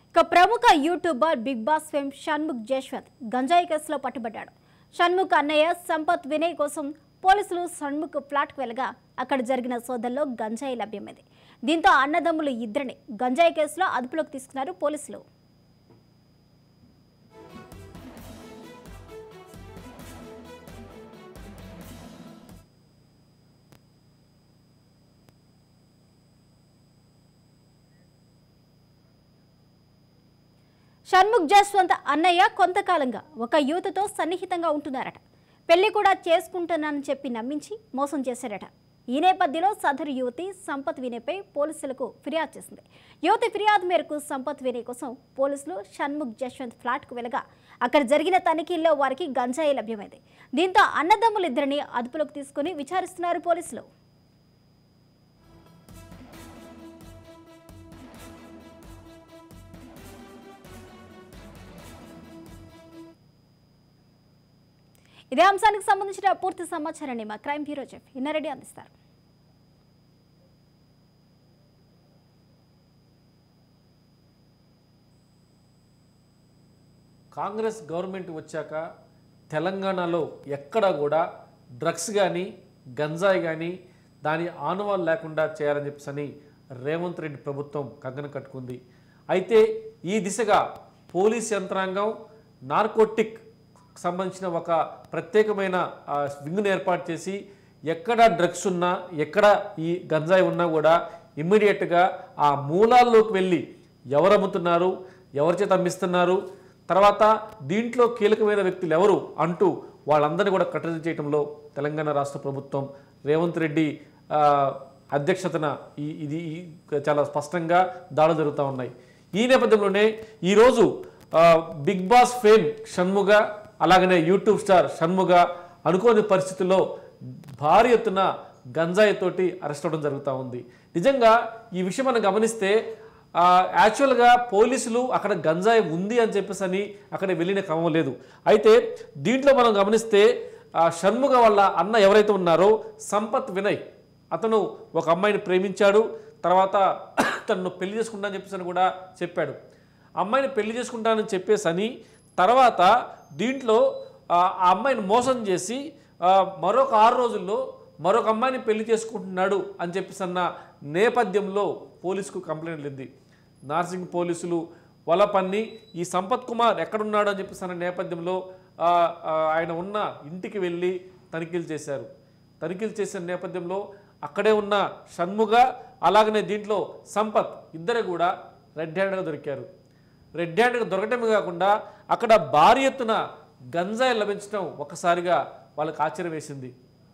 ఇక ప్రముఖ YouTuber Bigg Boss fame Shanmukh Jaswanth గంజాయి కేసులో పట్టుబడ్డాడు షణ్ముఖ్ అన్నయ్య సంపత్ వినయ్ కోసం పోలీసులు షణ్ముఖ్ ఫ్లాట్కు వెళ్ళగా అక్కడ జరిగిన సోదల్లో గంజాయి లభ్యమైంది దీంతో అన్నదమ్ములు ఇద్దరిని గంజాయి కేసులో అదుపులోకి తీసుకున్నారు పోలీసులు షణ్ముఖ్ జస్వంత్ అన్నయ్య కొంతకాలంగా ఒక యువతతో సన్నిహితంగా ఉంటున్నారట పెళ్లి కూడా చేసుకుంటున్నానని చెప్పి నమ్మించి మోసం చేశారట ఈ నేపథ్యంలో సదరు యువతి సంపత్ వినయ్పై పోలీసులకు ఫిర్యాదు చేసింది యువతి ఫిర్యాదు మేరకు సంపత్ వినయ్ కోసం పోలీసులు షణ్ముఖ్ జశ్వంత్ ఫ్లాట్కు వెళ్ళగా అక్కడ జరిగిన తనిఖీల్లో వారికి గంజాయి లభ్యమైంది దీంతో అన్నదమ్ములిద్దరిని అదుపులోకి తీసుకుని విచారిస్తున్నారు పోలీసులు ఇదే అంశానికి సంబంధించిన పూర్తి సమాచారాన్ని మా క్రైమ్ బ్యూరో చీఫ్ ఇన్నారెడ్డి అందిస్తారు కాంగ్రెస్ గవర్నమెంట్ వచ్చాక తెలంగాణలో ఎక్కడ కూడా డ్రగ్స్ కానీ గంజాయి కానీ దాని ఆనవాలు లేకుండా చేయాలని చెప్పేసి రేవంత్ రెడ్డి ప్రభుత్వం కంకణం కట్టుకుంది అయితే ఈ దిశగా పోలీస్ యంత్రాంగం నార్కోటిక్ సంబంధించిన ఒక ప్రత్యేకమైన ఆ, వింగ్ను ఏర్పాటు చేసి ఎక్కడ డ్రగ్స్ ఉన్నా ఎక్కడ ఈ గంజాయి ఉన్నా కూడా ఇమ్మీడియట్గా ఆ మూలాల్లోకి వెళ్ళి ఎవరు అమ్ముతున్నారు ఎవరి చేత అమ్మిస్తున్నారు తర్వాత దీంట్లో కీలకమైన వ్యక్తులు ఎవరు అంటూ వాళ్ళందరినీ కూడా కట్టడి చేయడంలో తెలంగాణ రాష్ట్ర ప్రభుత్వం రేవంత్ రెడ్డి ఆ, అధ్యక్షతన ఈ ఇది ఈ చాలా స్పష్టంగా దాడులు జరుగుతూ ఉన్నాయి ఈ నేపథ్యంలోనే ఈరోజు ఆ, బిగ్ బాస్ ఫేమ్ షణ్ముగ అలాగనే యూట్యూబ్ స్టార్ షణ్ముగ అనుకోని పరిస్థితుల్లో భారీ ఎత్తున గంజాయి తోటి అరెస్ట్ అవ్వడం జరుగుతూ ఉంది నిజంగా ఈ విషయం మనం గమనిస్తే ఆ, యాక్చువల్గా పోలీసులు అక్కడ గంజాయి ఉంది అని చెప్పేసి అని అక్కడ వెళ్ళిన క్రమం లేదు అయితే దీంట్లో మనం గమనిస్తే ఆ, షణ్ముగ వాళ్ళ అన్న ఎవరైతే ఉన్నారో సంపత్ వినయ్ అతను ఒక అమ్మాయిని ప్రేమించాడు తర్వాత తనను పెళ్లి చేసుకుంటా అని చెప్పేసి అని కూడా చెప్పాడు అమ్మాయిని పెళ్లి చేసుకుంటానని చెప్పేసి అని తర్వాత దీంట్లో ఆ ఆ అమ్మాయిని మోసం చేసి ఆ, మరొక ఆరు రోజుల్లో మరొక అమ్మాయిని పెళ్లి చేసుకుంటున్నాడు అని చెప్పేసి అన్న నేపథ్యంలో పోలీసుకు కంప్లైంట్ లేదు నార్సింగ్ పోలీసులు వల పన్ని ఈ సంపత్ కుమార్ ఎక్కడున్నాడు అని చెప్పేసి అన్న నేపథ్యంలో ఆ, ఆ, ఆయన ఉన్న ఇంటికి వెళ్ళి తనిఖీలు చేశారు తనిఖీలు చేసిన నేపథ్యంలో అక్కడే ఉన్న షణ్ముగ అలాగనే దీంట్లో సంపత్ ఇద్దరు కూడా రెడ్ హ్యాండ్గా దొరికారు రెడ్ హ్యాండ్గా దొరకటమే కాకుండా అక్కడ భారీ ఎత్తున గంజాయి లభించడం ఒక్కసారిగా వాళ్ళకి ఆశ్చర్యం వేసింది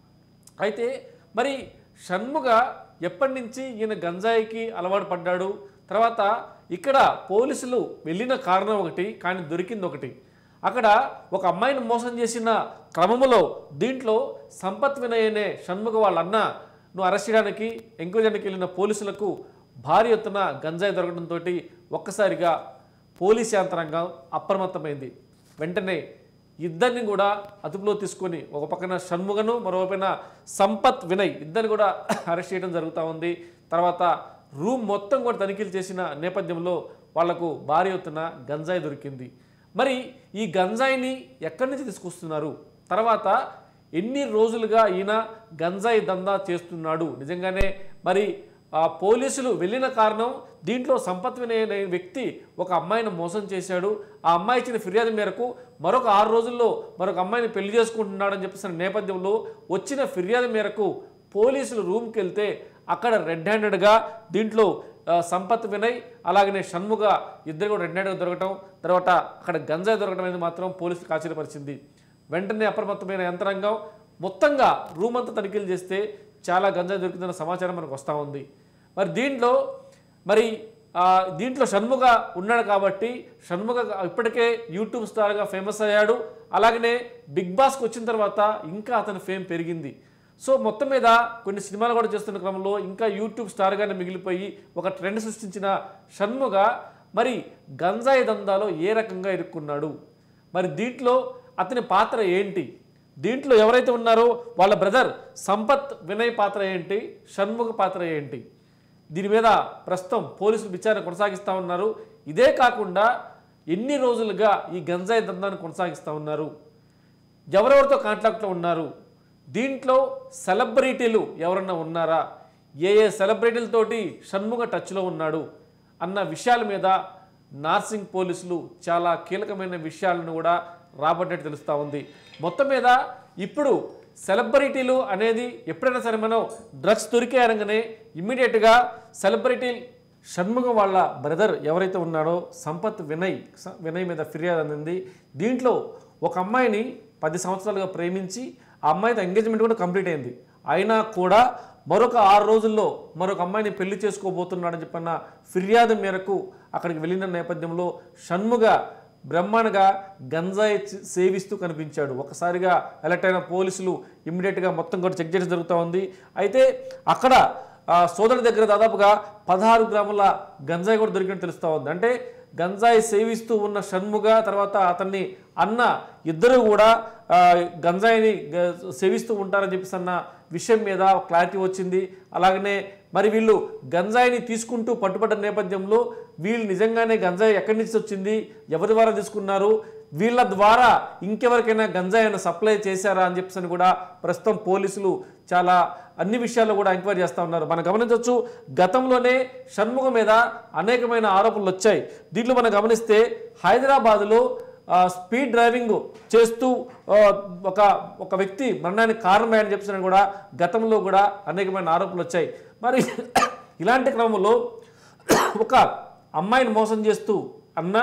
అయితే మరి షణ్ముగ ఎప్పటి నుంచి ఈయన గంజాయికి అలవాటు పడ్డాడు తర్వాత ఇక్కడ పోలీసులు వెళ్ళిన కారణం ఒకటి కానీ దొరికింది ఒకటి అక్కడ ఒక అమ్మాయిని మోసం చేసిన క్రమములో దీంట్లో సంపత్ వినయ్ అనే షణ్ముగ వాళ్ళ అన్న నువ్వు అరెస్ట్ చేయడానికి ఎంక్వైరీ చేయడానికి వెళ్ళిన పోలీసులకు భారీ ఎత్తున గంజాయి దొరకడంతో ఒక్కసారిగా పోలీస్ యంత్రాంగం అప్రమత్తమైంది వెంటనే ఇద్దరిని కూడా అదుపులో తీసుకొని ఒక పక్కన షణ్ముగను మరోపైన సంపత్ వినయ్ ఇద్దరిని కూడా అరెస్ట్ చేయడం జరుగుతూ ఉంది తర్వాత రూమ్ మొత్తం కూడా తనిఖీలు చేసిన నేపథ్యంలో వాళ్లకు భారీ ఎత్తున గంజాయి దొరికింది మరి ఈ గంజాయిని ఎక్కడి నుంచి తీసుకొస్తున్నారు తర్వాత ఎన్ని రోజులుగా ఈయన గంజాయి దందా చేస్తున్నాడు నిజంగానే మరి ఆ పోలీసులు వెళ్ళిన కారణం దీంట్లో సంపత్ వినయ్ అనే వ్యక్తి ఒక అమ్మాయిని మోసం చేశాడు ఆ అమ్మాయి ఇచ్చిన ఫిర్యాదు మేరకు మరొక ఆరు రోజుల్లో మరొక అమ్మాయిని పెళ్లి చేసుకుంటున్నాడని చెప్పేసిన నేపథ్యంలో వచ్చిన ఫిర్యాదు మేరకు పోలీసులు రూమ్కి వెళ్తే అక్కడ రెడ్ హ్యాండెడ్గా దీంట్లో ఆ, సంపత్ వినయ్ అలాగనే షణ్ముగ ఇద్దరు కూడా రెడ్ హ్యాండెడ్గా దొరకటం తర్వాత అక్కడ గంజాయి దొరకడం అనేది మాత్రం పోలీసులకు ఆశ్చర్యపరిచింది వెంటనే అప్రమత్తమైన యంత్రాంగం మొత్తంగా రూమ్ అంతా తనిఖీలు చేస్తే చాలా గంజాయి దొరికిందన్న సమాచారం మనకు వస్తూ ఉంది మరి దీంట్లో మరి ఆ, దీంట్లో షణ్ముగ ఉన్నాడు కాబట్టి షణ్ముగ ఇప్పటికే యూట్యూబ్ స్టార్గా ఫేమస్ అయ్యాడు అలాగనే బిగ్ బాస్కి వచ్చిన తర్వాత ఇంకా అతని ఫేమ్ పెరిగింది సో మొత్తం మీద కొన్ని సినిమాలు కూడా చేస్తున్న క్రమంలో ఇంకా యూట్యూబ్ స్టార్గానే మిగిలిపోయి ఒక ట్రెండ్ సృష్టించిన షణ్ముగ మరి గంజాయి దందాలో ఏ రకంగా ఇరుక్కున్నాడు మరి దీంట్లో అతని పాత్ర ఏంటి దీంట్లో ఎవరైతే ఉన్నారో వాళ్ళ బ్రదర్ సంపత్ వినయ్ పాత్ర ఏంటి షణ్ముఖ పాత్ర ఏంటి దీని మీద ప్రస్తుతం పోలీసులు విచారణ కొనసాగిస్తూ ఉన్నారు ఇదే కాకుండా ఎన్ని రోజులుగా ఈ గంజాయి దందాన్ని కొనసాగిస్తూ ఉన్నారు ఎవరెవరితో కాంట్రాక్ట్లో ఉన్నారు దీంట్లో సెలబ్రిటీలు ఎవరన్నా ఉన్నారా ఏ ఏ సెలబ్రిటీలతోటి షణ్ముగ టచ్లో ఉన్నాడు అన్న విషయాల మీద నార్సింగ్ పోలీసులు చాలా కీలకమైన విషయాలను కూడా రాబట్టినట్టు తెలుస్తూ ఉంది మొత్తం మీద ఇప్పుడు సెలబ్రిటీలు అనేది ఎప్పుడైనా సరే మనం డ్రగ్స్ దొరికే అనగానే ఇమ్మీడియట్గా సెలబ్రిటీ షణ్ముగం వాళ్ళ బ్రదర్ ఎవరైతే ఉన్నాడో సంపత్ వినయ్ స- వినయ్ మీద ఫిర్యాదు అందింది దీంట్లో ఒక అమ్మాయిని పది సంవత్సరాలుగా ప్రేమించి ఆ అమ్మాయితో ఎంగేజ్మెంట్ కూడా కంప్లీట్ అయింది అయినా కూడా మరొక ఆరు రోజుల్లో మరొక అమ్మాయిని పెళ్లి చేసుకోబోతున్నాడని చెప్పన్న ఫిర్యాదు మేరకు అక్కడికి వెళ్ళిన నేపథ్యంలో షణ్ముగ బ్రహ్మాండగా గంజాయి చ- సేవిస్తూ కనిపించాడు ఒకసారిగా అలర్ట్ అయిన పోలీసులు ఇమ్మీడియట్గా మొత్తం కూడా చెక్ చేయడం జరుగుతూ ఉంది అయితే అక్కడ ఆ, సోదరుడి దగ్గర దాదాపుగా పదహారు గ్రాముల గంజాయి కూడా దొరికినట్టు తెలుస్తూ ఉంది అంటే గంజాయి సేవిస్తూ ఉన్న షణ్ముగ తర్వాత అతన్ని అన్న ఇద్దరు కూడా ఆ, గంజాయిని గ- సేవిస్తూ ఉంటారని చెప్పేసి అన్న విషయం మీద క్లారిటీ వచ్చింది అలాగనే మరి వీళ్ళు గంజాయిని తీసుకుంటూ పట్టుబడ్డ నేపథ్యంలో వీళ్ళు నిజంగానే గంజాయి ఎక్కడి నుంచి వచ్చింది ఎవరి ద్వారా తీసుకున్నారు వీళ్ళ ద్వారా ఇంకెవరికైనా గంజాయిని సప్లై చేశారా అని చెప్పేసి కూడా ప్రస్తుతం పోలీసులు చాలా అన్ని విషయాల్లో కూడా ఎంక్వైరీ చేస్తూ ఉన్నారు మనం గమనించవచ్చు గతంలోనే షణ్ముఖం మీద అనేకమైన ఆరోపణలు వచ్చాయి దీంట్లో మనం గమనిస్తే హైదరాబాదులో ఆ, స్పీడ్ డ్రైవింగ్ చేస్తూ ఆ, ఒక ఒక వ్యక్తి మరణానికి కారణమని చెప్పిన కూడా గతంలో కూడా అనేకమైన ఆరోపణలు వచ్చాయి మరి ఇలాంటి క్రమంలో ఒక అమ్మాయిని మోసం చేస్తూ అన్న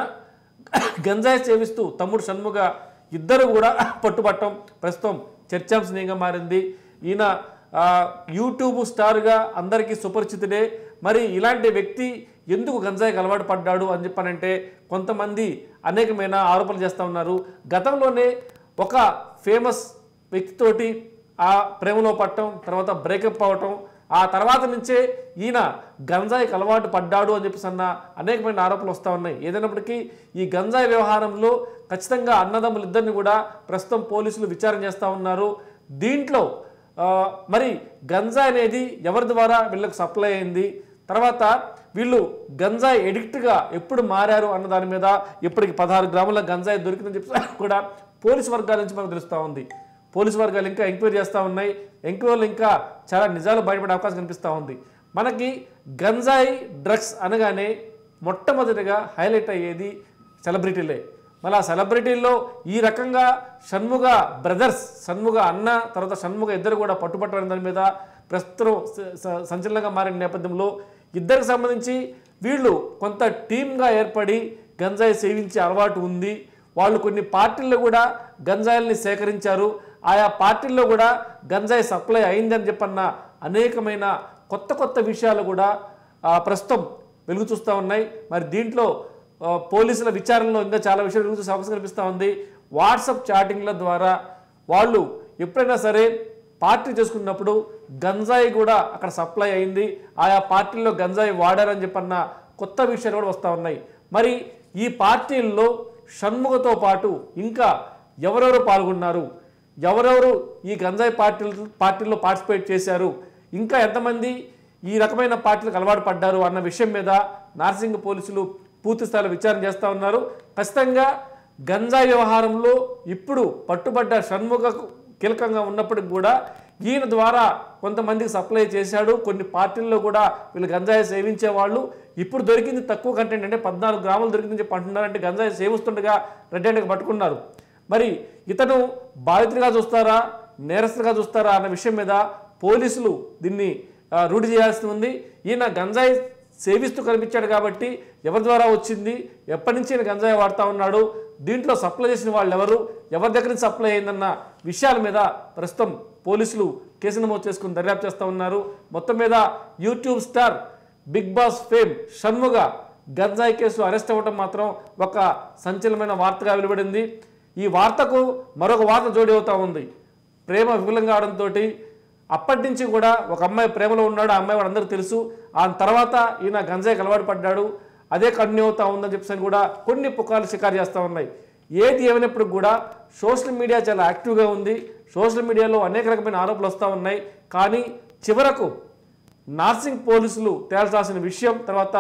గంజాయి సేవిస్తూ తమ్ముడు షణ్ముగ ఇద్దరు కూడా పట్టుబట్టం ప్రస్తుతం చర్చాంశనీయంగా మారింది ఈయన ఆ, యూట్యూబ్ స్టార్గా అందరికీ సుపరిచితుడే మరి ఇలాంటి వ్యక్తి ఎందుకు గంజాయికి అలవాటు పడ్డాడు అని చెప్పానంటే కొంతమంది అనేకమైన ఆరోపణలు చేస్తూ ఉన్నారు గతంలోనే ఒక ఫేమస్ వ్యక్తితోటి ఆ ప్రేమలో పట్టడం తర్వాత బ్రేకప్ అవటం ఆ తర్వాత నుంచే ఈయన గంజాయికి అలవాటు పడ్డాడు అని చెప్పేసి అన్న అనేకమైన ఆరోపణలు వస్తూ ఉన్నాయి ఏదైనప్పటికీ ఈ గంజాయి వ్యవహారంలో ఖచ్చితంగా అన్నదమ్ములు ఇద్దరిని కూడా ప్రస్తుతం పోలీసులు విచారణ చేస్తూ ఉన్నారు దీంట్లో ఆ, మరి గంజాయి అనేది ఎవరి ద్వారా వీళ్ళకి సప్లై అయింది తర్వాత వీళ్ళు గంజాయి ఎడిక్ట్గా ఎప్పుడు మారారు అన్న దాని మీద ఇప్పటికి పదహారు గ్రాముల గంజాయి దొరికిందని చెప్పి కూడా పోలీసు వర్గాల నుంచి మనకు తెలుస్తూ ఉంది పోలీసు వర్గాలు ఇంకా ఎంక్వైరీ చేస్తూ ఉన్నాయి ఎంక్వైరీలు ఇంకా చాలా నిజాలు బయటపడే అవకాశం కనిపిస్తూ ఉంది మనకి గంజాయి డ్రగ్స్ అనగానే మొట్టమొదటిగా హైలైట్ అయ్యేది సెలబ్రిటీలే మళ్ళీ ఆ సెలబ్రిటీల్లో ఈ రకంగా షణ్ముగ బ్రదర్స్ షణ్ముగ అన్న తర్వాత షణ్ముగ ఇద్దరు కూడా పట్టుబట్టడం దాని మీద ప్రస్తుతం స- స- సంచలనంగా మారిన నేపథ్యంలో ఇద్దరికి సంబంధించి వీళ్ళు కొంత టీమ్గా ఏర్పడి గంజాయి సేవించే అలవాటు ఉంది వాళ్ళు కొన్ని పార్టీల్లో కూడా గంజాయిల్ని సేకరించారు ఆయా పార్టీల్లో కూడా గంజాయి సప్లై అయిందని చెప్పన్న అనేకమైన కొత్త కొత్త విషయాలు కూడా ఆ, ప్రస్తుతం వెలుగు చూస్తూ ఉన్నాయి మరి దీంట్లో ఆ, పోలీసుల విచారణలో ఇంకా చాలా విషయాలు వెలుగు చూసే అవకాశం కనిపిస్తూ ఉంది వాట్సాప్ చాటింగ్ల ద్వారా వాళ్ళు ఎప్పుడైనా సరే పార్టీ చేసుకున్నప్పుడు గంజాయి కూడా అక్కడ సప్లై అయింది ఆయా పార్టీల్లో గంజాయి వాడారని చెప్పన్న కొత్త విషయాలు కూడా వస్తూ ఉన్నాయి మరి ఈ పార్టీల్లో షణ్ముఖతో పాటు ఇంకా ఎవరెవరు పాల్గొన్నారు ఎవరెవరు ఈ గంజాయి పార్టీ పార్టీల్లో పార్టిసిపేట్ చేశారు ఇంకా ఎంతమంది ఈ రకమైన పార్టీలకు అలవాటు పడ్డారు అన్న విషయం మీద నార్సింగ్ పోలీసులు పూర్తి స్థాయిలో విచారణ చేస్తూ ఉన్నారు ఖచ్చితంగా గంజాయి వ్యవహారంలో ఇప్పుడు పట్టుబడ్డ షణ్ముఖ కీలకంగా ఉన్నప్పటికి కూడా ఈయన ద్వారా కొంతమందికి సప్లై చేశాడు కొన్ని పార్టీల్లో కూడా వీళ్ళు గంజాయి సేవించే వాళ్ళు ఇప్పుడు దొరికింది తక్కువ కంటెంట్ అంటే పద్నాలుగు గ్రాములు దొరికిందని చెప్పి అంటున్నారు అంటే గంజాయి సేవిస్తుండగా రెడ్ హ్యాండ్గా పట్టుకున్నారు మరి ఇతను బాధితుడిగా చూస్తారా నేరస్తుగా చూస్తారా అన్న విషయం మీద పోలీసులు దీన్ని ఆ, రూఢి చేయాల్సి ఉంది ఈయన గంజాయి సేవిస్తూ కనిపించాడు కాబట్టి ఎవరి ద్వారా వచ్చింది ఎప్పటి నుంచి ఈయన గంజాయి వాడుతూ ఉన్నాడు దీంట్లో సప్లై చేసిన వాళ్ళు ఎవరు ఎవరి దగ్గర నుంచి సప్లై అయిందన్న విషయాల మీద ప్రస్తుతం పోలీసులు కేసు నమోదు చేసుకుని దర్యాప్తు చేస్తూ ఉన్నారు మొత్తం మీద YouTube star Bigg Boss fame Shanmuga గంజాయి కేసులో అరెస్ట్ అవ్వడం మాత్రం ఒక సంచలనమైన వార్తగా వెలువడింది ఈ వార్తకు మరొక వార్త జోడి అవుతా ఉంది ప్రేమ విఫలం కావడంతో అప్పటి నుంచి కూడా ఒక అమ్మాయి ప్రేమలో ఉన్నాడు ఆ అమ్మాయి వాళ్ళందరికీ తెలుసు ఆ తర్వాత ఈయన గంజాయికి అలవాటు పడ్డాడు అదే కంటిన్యూ అవుతా ఉందని చెప్పేసి కూడా కొన్ని పుకార్లు షికారు చేస్తూ ఉన్నాయి ఏది ఏమైనప్పుడు కూడా సోషల్ మీడియా చాలా యాక్టివ్గా ఉంది సోషల్ మీడియాలో అనేక రకమైన ఆరోపణలు వస్తూ ఉన్నాయి కానీ చివరకు నార్సింగ్ పోలీసులు తేల్చాల్సిన విషయం తర్వాత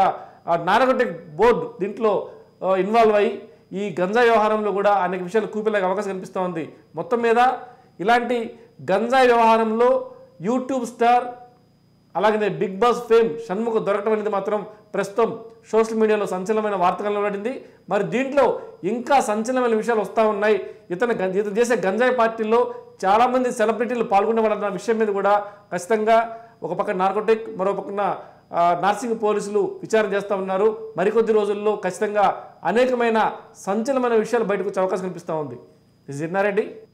నారగొట్టెక్ బోర్డు దీంట్లో ఆ, ఇన్వాల్వ్ అయ్యి ఈ గంజాయి వ్యవహారంలో కూడా అనేక విషయాలు కూపేలాగా అవకాశం కనిపిస్తూ ఉంది మొత్తం మీద ఇలాంటి గంజాయి వ్యవహారంలో యూట్యూబ్ స్టార్ అలాగే బిగ్ బాస్ ఫేమ్ షణ్ముఖ దొరకడం అనేది మాత్రం ప్రస్తుతం సోషల్ మీడియాలో సంచలనమైన వార్తగా నిలబడింది మరి దీంట్లో ఇంకా సంచలనమైన విషయాలు వస్తూ ఉన్నాయి ఇతను గం- ఇతను చేసే గంజాయి పార్టీలో చాలామంది సెలబ్రిటీలు పాల్గొనేవాళ్ళన్న విషయం మీద కూడా ఖచ్చితంగా ఒక పక్క నార్కోటిక్ మరో పక్కన ఆ, నార్సింగ్ పోలీసులు విచారణ చేస్తూ ఉన్నారు మరికొద్ది రోజుల్లో ఖచ్చితంగా అనేకమైన సంచలనమైన విషయాలు బయటకు వచ్చే అవకాశం కనిపిస్తూ ఉంది ఇది జిన్నారెడ్డి